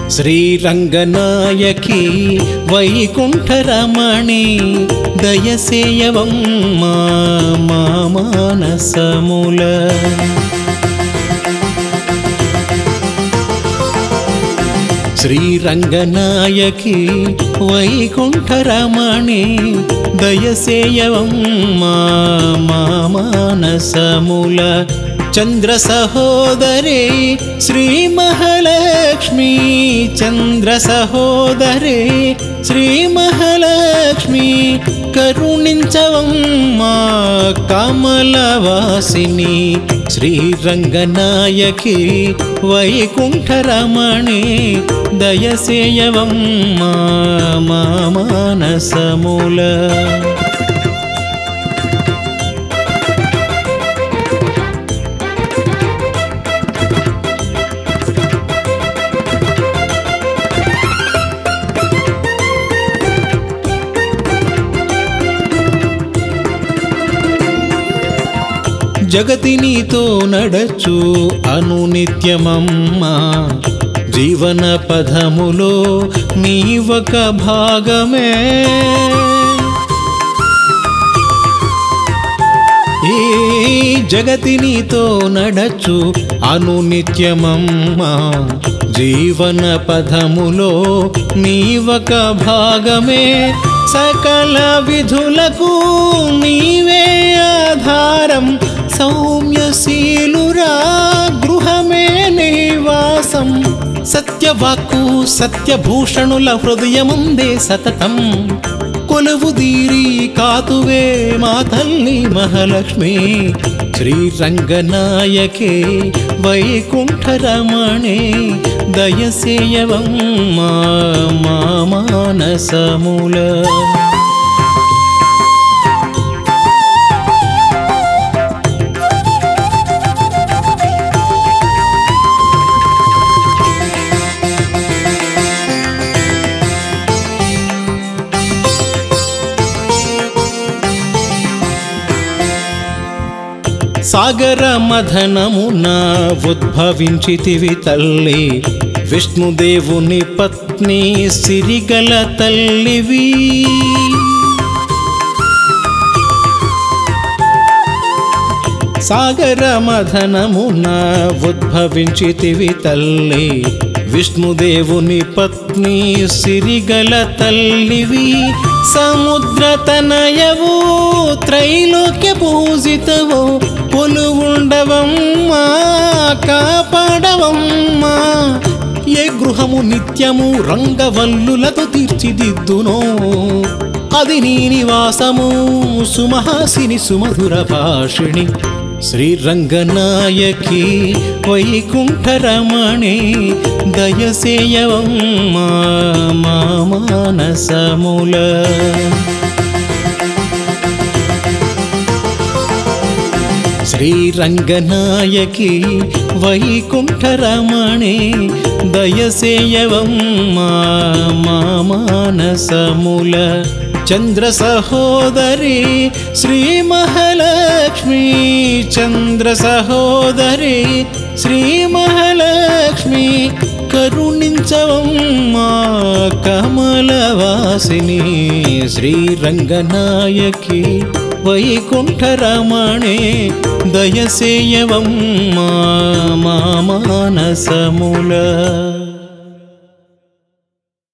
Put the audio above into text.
శ్రీరంగనాయకి వైకుంఠరమణి దయసేయవమ్మా మా మానసముల శ్రీరంగనాయకి వైకుంఠరమణి దయసేయవమ్మా మా మానసముల చంద్ర సహోదరే శ్రీ మహాలక్ష్మి చంద్ర సహోదరే శ్రీ మహాలక్ష్మి కరుణించవమ్మా కమలవాసిని శ్రీరంగనాయకి వైకుంఠరమణి దయసేయవమ్మా మా మానసముల జగతి నీతో నడచు అనునిత్యమమ్మా జీవన పదములో నీవొక భాగమే ఈ జగతి నీతో నడచు అనునిత్యమమ్మా జీవన పదములో నీవొక భాగమే సకల విధులకు నీవే ఆధారం సౌమ్యశీలురా గృహమే నివాసం సత్యవాక్కు సత్యభూషణుల హృదయముందే సతతం కొలువు దీరి కాతువే మా తల్లి మహాలక్ష్మి శ్రీరంగనాయకే వైకుంఠరమణే దయసేయవమ్మా మా మానసముల సాగర మథనమున ఉద్భవించితివి తల్లి విష్ణుదేవుని పత్ని సిరిగల తల్లివి సాగర మథనమున ఉద్భవించితివి తల్లి విష్ణుదేవుని పత్ని సిరిగల తల్లివి సముద్ర తనయవు త్రైలోక్య పూజితవు కొలువుండవమ్మా కాపాడవమ్మా ఏ గృహము నిత్యము రంగవల్లులతో తీర్చిదిద్దునో అది నీ నివాసము సుమహాసిని సుమధుర భాషిణి శ్రీరంగనాయకి వైకుంఠరమణి దయసేయవమ్మా మా మానసముల శ్రీరంగనాయకి వైకుంఠరమణి దయసేయవమ్మా మా మానసముల చంద్ర సహోదరి శ్రీ మహాలక్ష్మి చంద్ర సహోదరి శ్రీ మహాలక్ష్మి కరుణించవమ్మా కమలవాసిని శ్రీరంగనాయకి వైకుంఠరమణే దయసేయవమ్మా మా మానసముల